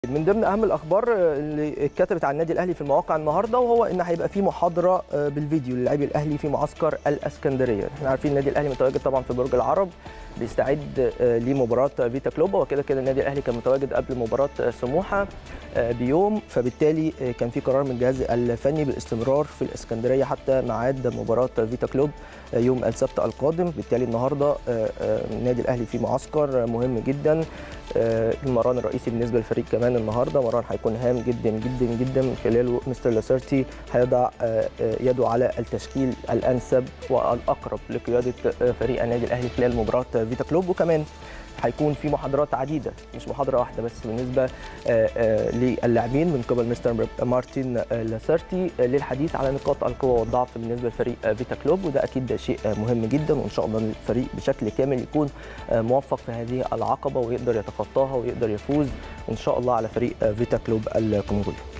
من ضمن اهم الاخبار اللي اتكتبت عن النادي الاهلي في المواقع النهارده وهو ان هيبقى في محاضره بالفيديو للاعبي الاهلي في معسكر الاسكندريه احنا عارفين النادي الاهلي متواجد طبعا في برج العرب بيستعد لمباراه فيتا كلوبا وكده كده النادي الاهلي كان متواجد قبل مباراه سموحه بيوم فبالتالي كان في قرار من الجهاز الفني بالاستمرار في الاسكندريه حتى ميعاد مباراه فيتا كلوب يوم السبت القادم بالتالي النهارده النادي الاهلي في معسكر مهم جدا المران الرئيسي بالنسبه للفريق كمان النهارده مران هيكون هام جدا جدا جدا من خلاله مستر لاسارتي هيضع يده على التشكيل الانسب والاقرب لقياده فريق النادي الاهلي خلال مباراه فيتا كلوب وكمان هيكون في محاضرات عديده مش محاضره واحده بس بالنسبه للاعبين من قبل مستر مارتن لاسارتي للحديث على نقاط القوه والضعف بالنسبه لفريق فيتا كلوب وده اكيد ده شيء مهم جدا وان شاء الله الفريق بشكل كامل يكون موفق في هذه العقبه ويقدر يتخطاها ويقدر يفوز ان شاء الله على فريق فيتا كلوب الكونغولي